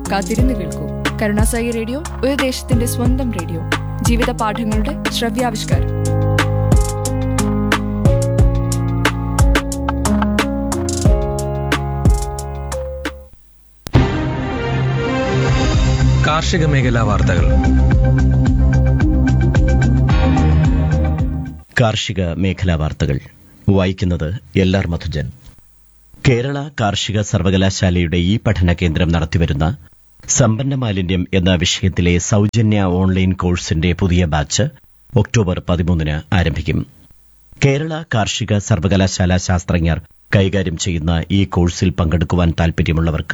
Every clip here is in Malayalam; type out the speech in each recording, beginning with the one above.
കാത്തിരുന്ന് കേൾക്കൂ കരുണാസായി റേഡിയോ ഒരു ദേശത്തിന്റെ സ്വന്തം റേഡിയോ ജീവിത പാഠങ്ങളുടെ ശ്രവ്യാവിഷ്കാരം കാർഷിക മേഖലാ വാർത്തകൾ കാർഷിക മേഖലാ വാർത്തകൾ വായിക്കുന്നത് എൽ ആർ മധുജൻ കേരള കാർഷിക സർവകലാശാലയുടെ ഈ പഠന കേന്ദ്രം നടത്തിവരുന്ന സമ്പന്ന മാലിന്യം എന്ന വിഷയത്തിലെ സൌജന്യ ഓൺലൈൻ കോഴ്സിന്റെ പുതിയ ബാച്ച് ഒക്ടോബർ പതിമൂന്നിന് ആരംഭിക്കും കേരള കാർഷിക സർവകലാശാല ശാസ്ത്രജ്ഞർ കൈകാര്യം ചെയ്യുന്ന ഈ കോഴ്സിൽ പങ്കെടുക്കുവാൻ താൽപര്യമുള്ളവർക്ക്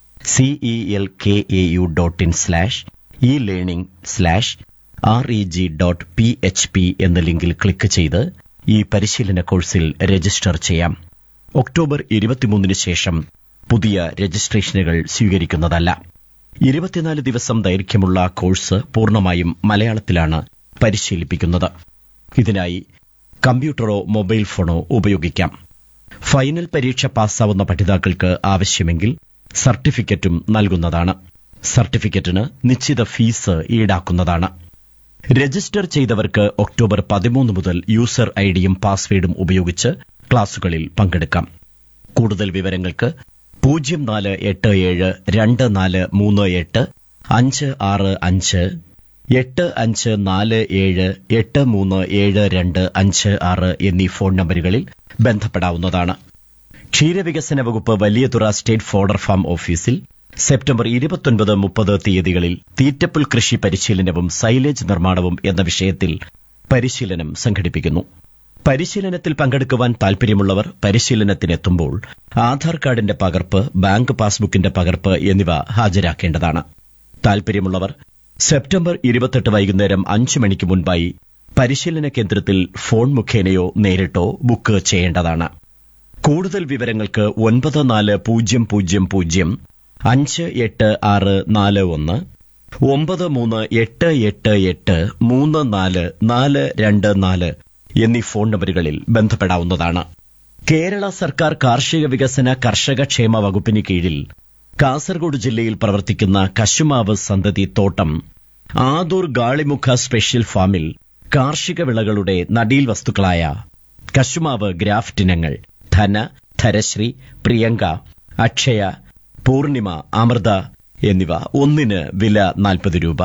CEL K A U dot in slash e learning slash R E G dot P H P എന്ന ലിങ്കിൽ ക്ലിക്ക് ചെയ്ത് ഈ പരിശീലന കോഴ്സിൽ രജിസ്റ്റർ ചെയ്യാം ഒക്ടോബർ ഇരുപത്തിമൂന്നിന് ശേഷം പുതിയ രജിസ്ട്രേഷനുകൾ സ്വീകരിക്കുന്നതല്ല ഇരുപത്തിനാല് ദിവസം ദൈർഘ്യമുള്ള കോഴ്സ് പൂർണ്ണമായും മലയാളത്തിലാണ് പരിശീലിപ്പിക്കുന്നത് ഇതിനായി കമ്പ്യൂട്ടറോ മൊബൈൽ ഫോണോ ഉപയോഗിക്കാം ഫൈനൽ പരീക്ഷ പാസ്സാവുന്ന പഠിതാക്കൾക്ക് ആവശ്യമെങ്കിൽ സർട്ടിഫിക്കറ്റും നൽകുന്നതാണ് സർട്ടിഫിക്കറ്റിന് നിശ്ചിത ഫീസ് ഈടാക്കുന്നതാണ് രജിസ്റ്റർ ചെയ്തവർക്ക് ഒക്ടോബർ പതിമൂന്ന് മുതൽ യൂസർ ഐഡിയും പാസ്വേഡും ഉപയോഗിച്ച് ക്ലാസുകളിൽ പങ്കെടുക്കാം കൂടുതൽ വിവരങ്ങൾക്ക് പൂജ്യം നാല് എട്ട് ഏഴ് രണ്ട് നാല് മൂന്ന് എട്ട് അഞ്ച് ആറ് അഞ്ച് എട്ട് അഞ്ച് നാല് ഏഴ് എട്ട് മൂന്ന് ഏഴ് രണ്ട് അഞ്ച് ആറ് എന്നീ ഫോൺ നമ്പറുകളിൽ ബന്ധപ്പെടാവുന്നതാണ് ക്ഷീരവികസന വകുപ്പ് വലിയതുറ സ്റ്റേറ്റ് ഫോഡർ ഫാം ഓഫീസിൽ സെപ്റ്റംബർ ഇരുപത്തൊൻപത് മുപ്പത് തീയതികളിൽ തീറ്റപ്പുൽ കൃഷി പരിശീലനവും സൈലേജ് നിർമ്മാണവും എന്ന വിഷയത്തിൽ പരിശീലനം സംഘടിപ്പിക്കുന്നു പരിശീലനത്തിൽ പങ്കെടുക്കുവാൻ താൽപര്യമുള്ളവർ പരിശീലനത്തിനെത്തുമ്പോൾ ആധാർ കാർഡിന്റെ പകർപ്പ് ബാങ്ക് പാസ്ബുക്കിന്റെ പകർപ്പ് എന്നിവ ഹാജരാക്കേണ്ടതാണ് താൽപര്യമുള്ളവർ സെപ്റ്റംബർ ഇരുപത്തെട്ട് വൈകുന്നേരം അഞ്ചു മണിക്ക് മുൻപായി പരിശീലന കേന്ദ്രത്തിൽ ഫോൺ മുഖേനയോ നേരിട്ടോ ബുക്ക് ചെയ്യേണ്ടതാണ് കൂടുതൽ വിവരങ്ങൾക്ക് ഒൻപത് നാല് പൂജ്യം പൂജ്യം പൂജ്യം അഞ്ച് എട്ട് ആറ് നാല് ഒന്ന് ഒമ്പത് മൂന്ന് എട്ട് എട്ട് എട്ട് മൂന്ന് നാല് നാല് രണ്ട് നാല് എന്നീ ഫോൺ നമ്പറുകളിൽ ബന്ധപ്പെടാവുന്നതാണ് കേരള സർക്കാർ കാർഷിക വികസന കർഷക ക്ഷേമ വകുപ്പിന് കീഴിൽ കാസർഗോഡ് ജില്ലയിൽ പ്രവർത്തിക്കുന്ന കശുമാവ് സന്തതി തോട്ടം ആദൂർ ഗാളിമുഖ സ്പെഷ്യൽ ഫാമിൽ കാർഷിക വിളകളുടെ നടീൽ വസ്തുക്കളായ കശുമാവ് ഗ്രാഫ്റ്റ് ഇനങ്ങൾ ധന ധരശ്രീ പ്രിയങ്ക അക്ഷയ പൂർണിമ അമൃത എന്നിവ ഒന്നിന് വില നാൽപ്പത് രൂപ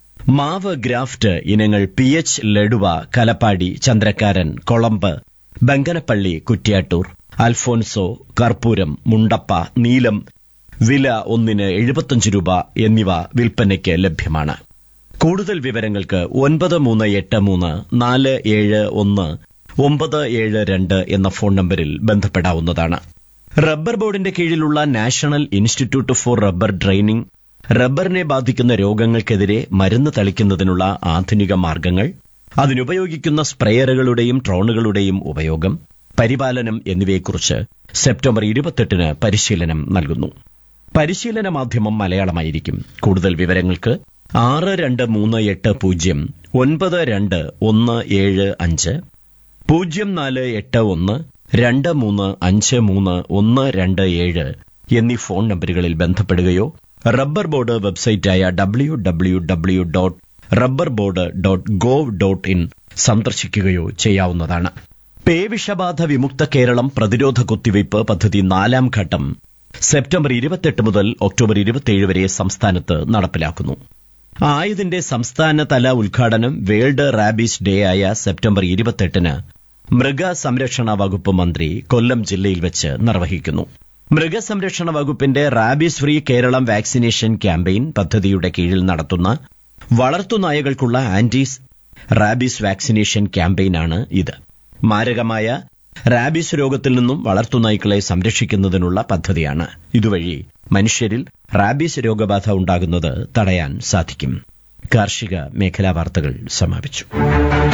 മാവ് ഗ്രാഫ്റ്റ് ഇനങ്ങൾ പി എച്ച് ലഡുവ കലപ്പാടി ചന്ദ്രക്കാരൻ കൊളമ്പ് ബങ്കനപ്പള്ളി കുറ്റ്യാട്ടൂർ അൽഫോൻസോ കർപ്പൂരം മുണ്ടപ്പ നീലം വില ഒന്നിന് എഴുപത്തഞ്ച് രൂപ എന്നിവ വിൽപ്പനയ്ക്ക് ലഭ്യമാണ് കൂടുതൽ വിവരങ്ങൾക്ക് ഒൻപത് മൂന്ന് എട്ട് മൂന്ന് നാല് ഏഴ് ഒന്ന് ഒമ്പത് ഏഴ് രണ്ട് എന്ന ഫോൺ നമ്പറിൽ ബന്ധപ്പെടാവുന്നതാണ് റബ്ബർ ബോർഡിന്റെ കീഴിലുള്ള national institute for rubber training റബ്ബറിനെ ബാധിക്കുന്ന രോഗങ്ങൾക്കെതിരെ മരുന്ന് തളിക്കുന്നതിനുള്ള ആധുനിക മാർഗങ്ങൾ അതിനുപയോഗിക്കുന്ന സ്പ്രേയറുകളുടെയും ഡ്രോണുകളുടെയും ഉപയോഗം പരിപാലനം എന്നിവയെക്കുറിച്ച് സെപ്റ്റംബർ ഇരുപത്തെട്ടിന് പരിശീലനം നൽകുന്നു പരിശീലന മാധ്യമം മലയാളമായിരിക്കും കൂടുതൽ വിവരങ്ങൾക്ക് ആറ് രണ്ട് മൂന്ന് എട്ട് പൂജ്യം ഒൻപത് രണ്ട് ഒന്ന് ഏഴ് അഞ്ച് പൂജ്യം നാല് എട്ട് ഒന്ന് രണ്ട് മൂന്ന് അഞ്ച് മൂന്ന് ഒന്ന് രണ്ട് ഏഴ് എന്നീ ഫോൺ നമ്പറുകളിൽ ബന്ധപ്പെടുകയോ റബ്ബർ ബോർഡ് വെബ്സൈറ്റായ W W W dot rubber board dot gov dot in സന്ദർശിക്കുകയോ ചെയ്യാവുന്നതാണ് പേവിഷബാധ വിമുക്ത കേരളം പ്രതിരോധ കുത്തിവയ്പ് പദ്ധതി നാലാം ഘട്ടം സെപ്റ്റംബർ ഇരുപത്തെട്ട് മുതൽ ഒക്ടോബർ ഇരുപത്തിയേഴ് വരെ സംസ്ഥാനത്ത് നടപ്പിലാക്കുന്നു ആയതിന്റെ സംസ്ഥാനതല ഉദ്ഘാടനം വേൾഡ് റാബീസ് ഡേ ആയ സെപ്റ്റംബർ ഇരുപത്തെട്ടിന് മൃഗസംരക്ഷണ വകുപ്പ് മന്ത്രി കൊല്ലം ജില്ലയിൽ വെച്ച് നിർവഹിക്കുന്നു മൃഗസംരക്ഷണ വകുപ്പിന്റെ rabies free Keralam vaccination campaign പദ്ധതിയുടെ കീഴിൽ നടത്തുന്ന വളർത്തുനായകൾക്കുള്ള ആന്റീസ് റാബീസ് വാക്സിനേഷൻ ക്യാമ്പയിനാണ് ഇത് മാരകമായ റാബീസ് രോഗത്തിൽ നിന്നും വളർത്തുനായ്ക്കളെ സംരക്ഷിക്കുന്നതിനുള്ള പദ്ധതിയാണ് ഇതുവഴി മനുഷ്യരിൽ റാബീസ് രോഗബാധ ഉണ്ടാകുന്നത് തടയാൻ സാധിക്കും കാർഷിക മേഖലാ വാർത്തകൾ സമാപിച്ചു